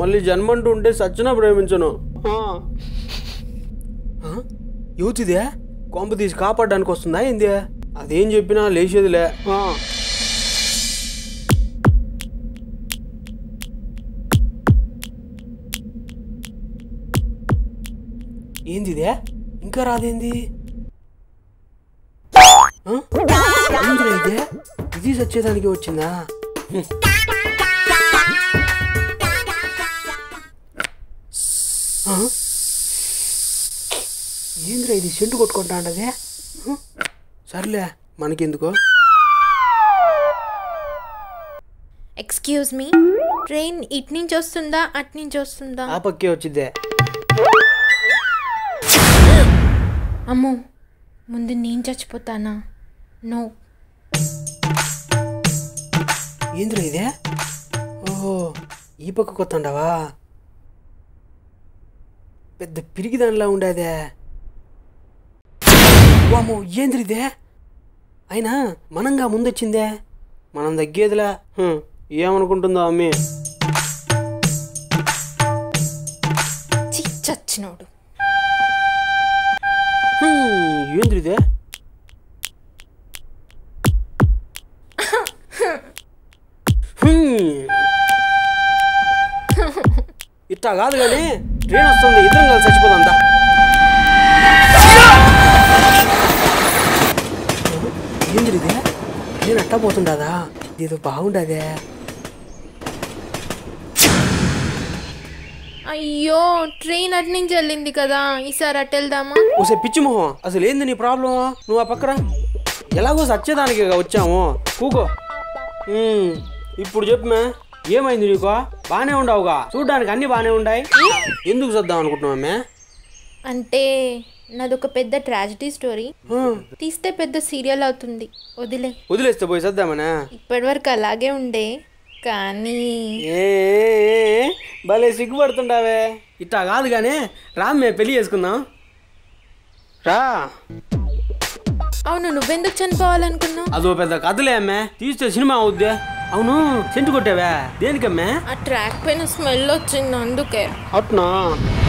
మళ్ళీ జన్మంటూ ఉంటే సచ్చినా ప్రేమించను ఆ. ఆ? యువతిదే కొంప తీసి కాపాడడానికి వస్తుందా ఏంది అదేం చెప్పినా లేచేదిలే ఆ. ఏందిదే ఇంకా రాదేంది ఆ? ఏందిరా ఇదే ఇది సచ్చేదానికి వచ్చిందా హ్మ్. ఆ? ఏంద్రా ఇది సెంటు కొట్టుకుంటా ఉండదే సర్లే మనకెందుకో ఎక్స్క్యూజ్ మీ ట్రైన్ ఇటు నుంచి వస్తుందా అటు నుంచి వస్తుందా ఆ పక్కే వచ్చిద్దే అమ్మో ముందు నేను చచ్చిపోతానా నో ఏంద్రా ఇదే ఓహో ఈ పక్క కొత్తండావా పెద్ద పిరికి దానిలా ఉండేదే వామో ఏంద్ర ఇదే అయినా మనంగా ముందొచ్చిందే మనం తగ్గేదిలా హ్మ్, ఏమనుకుంటుందో అమ్మి చి చచ్చినోడు హ్మ్, ఏంద్ర ఇదే హ్మ్. ఇట్టా కాదు కానీ ట్రైన్ వస్తుంది ఇద్దరం కలిసి చచ్చిపోదా ఏంద్ర ఇదే నేను అట్టా పోతుండదా ఇదేదో బాగుండదే అయ్యో ట్రైన్ అటు నుంచి వెళ్ళింది కదా ఈసారి అటు వెళ్దామా ఓసే పిచ్చి మొహం అసలు ఏంది నీ ప్రాబ్లం నువ్వు ఆ పక్కన ఎలాగో సచ్చేదానికి వచ్చాము కూకో ఉమ్, ఇప్పుడు చెప్పమే ఏమైంది నీకు బానే ఉండవుగా చూడ్డానికి అన్ని బానే ఉన్నాయి ఎందుకు చూద్దాం అనుకుంటున్నామే అంటే నాదొక పెద్ద ట్రాజడీ స్టోరీ తీస్తే పెద్ద సీరియల్ అవుతుంది వదిలే వదిలేస్తే పోయి సద్దామనా ఇప్పటివరకు అలాగే ఉండే కానీ ఏ ఏ, ఏ, భలే సిగ్గుపడుతుండావే ఇట్టా కాదు కానీ రామ్మే పెళ్లి చేసుకుందాం రా అవును నువ్వెందుకు చనిపోవాలనుకున్నావు అదో పెద్ద కథలే అమ్మే తీస్తే సినిమా అవుద్దే అవును సెంటు కొట్టావా దేనికమ్మే ఆ ట్రాక్ పైన స్మెల్ వచ్చింది అందుకే అట్నా